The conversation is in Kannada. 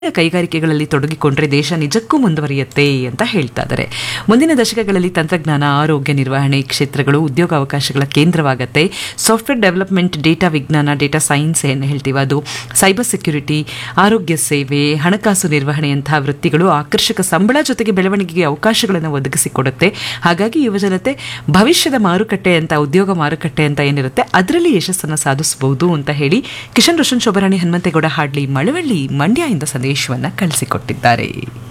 ಕೈಗಾರಿಕೆಗಳಲ್ಲಿ ತೊಡಗಿಕೊಂಡ್ರೆ ದೇಶ ನಿಜಕ್ಕೂ ಮುಂದುವರಿಯುತ್ತೆ ಅಂತ ಹೇಳ್ತಾ ಇದ್ದಾರೆ ಮುಂದಿನ ದಶಕಗಳಲ್ಲಿ ತಂತ್ರಜ್ಞಾನ ಆರೋಗ್ಯ ನಿರ್ವಹಣೆ ಕ್ಷೇತ್ರಗಳು ಉದ್ಯೋಗಾವಕಾಶಗಳ ಕೇಂದ್ರವಾಗತ್ತೆ ಸಾಫ್ಟ್ವೇರ್ ಡೆವಲಪ್ಮೆಂಟ್ ಡೇಟಾ ವಿಜ್ಞಾನ ಡೇಟಾ ಸೈನ್ಸ್ ಏನು ಹೇಳ್ತೀವಿ ಅದು ಸೈಬರ್ ಸೆಕ್ಯುರಿಟಿ ಆರೋಗ್ಯ ಸೇವೆ ಹಣಕಾಸು ನಿರ್ವಹಣೆಯಂತಹ ವೃತ್ತಿಗಳು ಆಕರ್ಷಕ ಸಂಬಳ ಜೊತೆಗೆ ಬೆಳವಣಿಗೆಗೆ ಅವಕಾಶಗಳನ್ನು ಒದಗಿಸಿಕೊಡುತ್ತೆ ಹಾಗಾಗಿ ಯುವಜನತೆ ಭವಿಷ್ಯದ ಮಾರುಕಟ್ಟೆ ಅಂತ ಉದ್ಯೋಗ ಮಾರುಕಟ್ಟೆ ಅಂತ ಏನಿರುತ್ತೆ ಅದರಲ್ಲಿ ಯಶಸ್ಸನ್ನು ಸಾಧಿಸಬಹುದು ಅಂತ ಹೇಳಿ ಕಿಶನ್ ರೋಷನ್ ಶೋಭರಾಣಿ ಹನುಮಂತೇಗೌಡ ಹಾಡ್ಲಿ ಮಳವಳ್ಳಿ ಮಂಡ್ಯ ಇಂದ ಸಂದೇಶವನ್ನ ಕಳಿಸಿಕೊಟ್ಟಿದ್ದಾರೆ